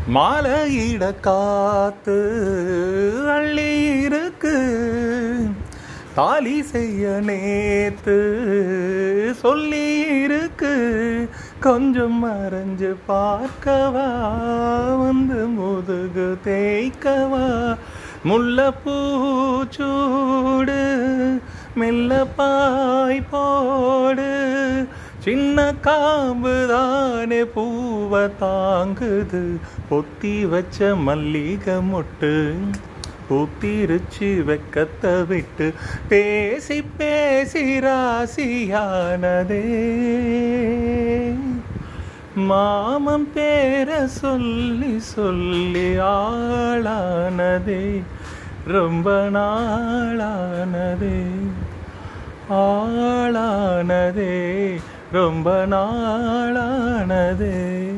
மாலையிட காத்து அள்ளி இருக்கு தாலி செய்ய நேத்து சொல்லி இருக்கு கொஞ்சம் மறைஞ்சு பார்க்கவா வந்து முதுகு தேய்க்கவா முல்லைப்பூச்சூடு மெல்ல பாய் போடு சின்ன காம்பு தானே பூவை தாங்குது பொத்தி வச்ச மல்லிகை மொட்டு பூத்திருச்சு வெக்கத்தை விட்டு பேசி பேசி ராசியானதே மாமன் பேர சொல்லி சொல்லி ஆளானதே ரொம்ப நாளானதே ஆளானதே ரொம்ப நாளானதே